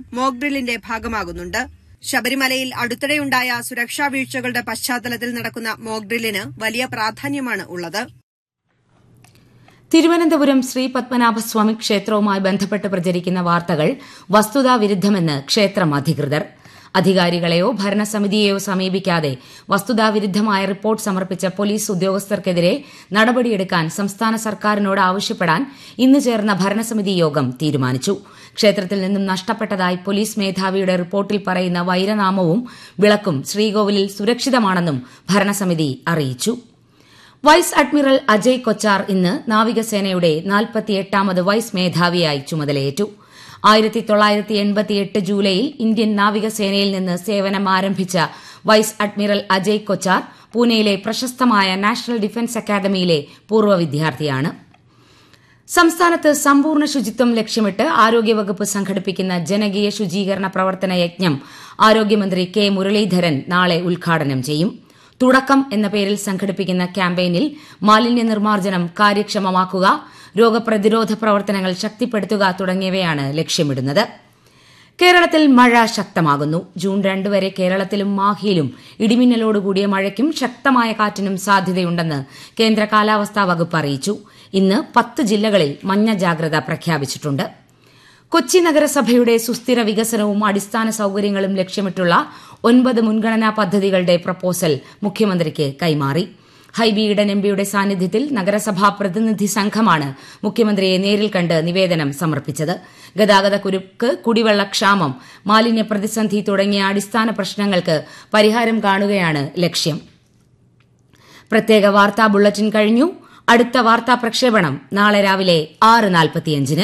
mock ഡ്രില്ലിന്റെ ഭാഗമാകുന്നുണ്ട് ശബരിമലയിൽ അടുത്തിടെയുണ്ടായ സുരക്ഷാ വീഴ്ചകളുടെ പശ്ചാത്തലത്തിൽ നടക്കുന്ന മോക്ക് ഡ്രില്ലിന് വലിയ പ്രാധാന്യമാണ് ഉള്ളത് തിരുവനന്തപുരം ശ്രീ പത്മനാഭസ്വാമി ക്ഷേത്രവുമായി ബന്ധപ്പെട്ട് പ്രചരിക്കുന്ന വാർത്തകൾ വസ്തുതാവിരുദ്ധമെന്ന് ക്ഷേത്രം അധികൃതർ അധികാരികളെയോ ഭരണസമിതിയെയോ സമീപിക്കാതെ വസ്തുതാവിരുദ്ധമായ റിപ്പോർട്ട് സമർപ്പിച്ച പോലീസ് ഉദ്യോഗസ്ഥർക്കെതിരെ നടപടിയെടുക്കാൻ സംസ്ഥാന സർക്കാരിനോട് ആവശ്യപ്പെടാൻ ഇന്ന് ചേർന്ന ഭരണസമിതി യോഗം തീരുമാനിച്ചു ക്ഷേത്രത്തിൽ നിന്നും നഷ്ടപ്പെട്ടതായി പോലീസ് മേധാവിയുടെ റിപ്പോർട്ടിൽ പറയുന്ന വൈരനാമവും വിളക്കും ശ്രീകോവിലിൽ സുരക്ഷിതമാണെന്നും ഭരണസമിതി അറിയിച്ചു വൈസ് അഡ്മിറൽ അജയ് കൊച്ചാർ ഇന്ന് നാവികസേനയുടെ നാൽപ്പത്തിയെട്ടാമത് വൈസ് മേധാവിയായി ചുമതലയേറ്റു ആയിരത്തി തൊള്ളായിരത്തി എൺപത്തിയെട്ട് ജൂലൈയിൽ ഇന്ത്യൻ നാവികസേനയിൽ നിന്ന് സേവനം ആരംഭിച്ച വൈസ് അഡ്മിറൽ അജയ് കൊച്ചാർ പൂനെയിലെ പ്രശസ്തമായ നാഷണൽ ഡിഫൻസ് അക്കാദമിയിലെ പൂർവ്വ വിദ്യാർത്ഥിയാണ് സംസ്ഥാനത്ത് സമ്പൂർണ്ണ ശുചിത്വം ലക്ഷ്യമിട്ട് ആരോഗ്യവകുപ്പ് സംഘടിപ്പിക്കുന്ന ജനകീയ ശുചീകരണ പ്രവർത്തന യജ്ഞം ആരോഗ്യമന്ത്രി കെ മുരളീധരൻ നാളെ ഉദ്ഘാടനം ചെയ്യും തുടക്കം എന്ന പേരിൽ സംഘടിപ്പിക്കുന്ന ക്യാമ്പയിനിൽ മാലിന്യ നിർമ്മാർജ്ജനം കാര്യക്ഷമമാക്കുക രോഗപ്രതിരോധ പ്രവർത്തനങ്ങൾ ശക്തിപ്പെടുത്തുക തുടങ്ങിയവയാണ് ലക്ഷ്യമിടുന്നത് കേരളത്തിൽ മഴ ശക്തമാകുന്നു ജൂൺ രണ്ട് വരെ കേരളത്തിലും മാഹിയിലും ഇടിമിന്നലോടുകൂടിയ മഴയ്ക്കും ശക്തമായ കാറ്റിനും സാധ്യതയുണ്ടെന്ന് കേന്ദ്ര കാലാവസ്ഥാ വകുപ്പ് അറിയിച്ചു ഇന്ന് പത്ത് ജില്ലകളിൽ മഞ്ഞ ജാഗ്രത പ്രഖ്യാപിച്ചിട്ടുണ്ട് കൊച്ചി നഗരസഭയുടെ സുസ്ഥിര വികസനവും അടിസ്ഥാന സൌകര്യങ്ങളും ലക്ഷ്യമിട്ടുള്ള ഒൻപത് മുൻഗണനാ പദ്ധതികളുടെ പ്രപ്പോസൽ മുഖ്യമന്ത്രിക്ക് കൈമാറി ഹൈബി ഈഡൻ എംപിയുടെ സാന്നിധ്യത്തിൽ നഗരസഭാ പ്രതിനിധി സംഘമാണ് മുഖ്യമന്ത്രിയെ നേരിൽ കണ്ട് നിവേദനം സമർപ്പിച്ചത് ഗതാഗത കുരുക്ക് കുടിവെള്ളക്ഷാമം മാലിന്യ പ്രതിസന്ധി തുടങ്ങിയ അടിസ്ഥാന പ്രശ്നങ്ങൾക്ക് പരിഹാരം കാണുകയാണ് ലക്ഷ്യം പ്രത്യേക വാർത്താ ബുള്ളറ്റിൻ കഴിഞ്ഞു അടുത്ത വാർത്താ പ്രക്ഷേപണം നാളെ രാവിലെ ആറ് നാൽപ്പത്തിയഞ്ചിന്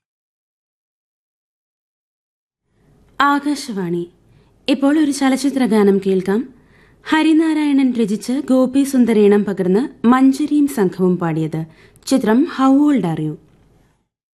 ആകാശവാണി ഇപ്പോൾ ഒരു ചലച്ചിത്ര ഗാനം കേൾക്കാം ഹരിനാരായണൻ രചിച്ച് ഗോപി സുന്ദരേണം പകർന്ന് മഞ്ചരിയും സംഘവും പാടിയത് ചിത്രം ഹൗ ഓൾഡ് ആർ യു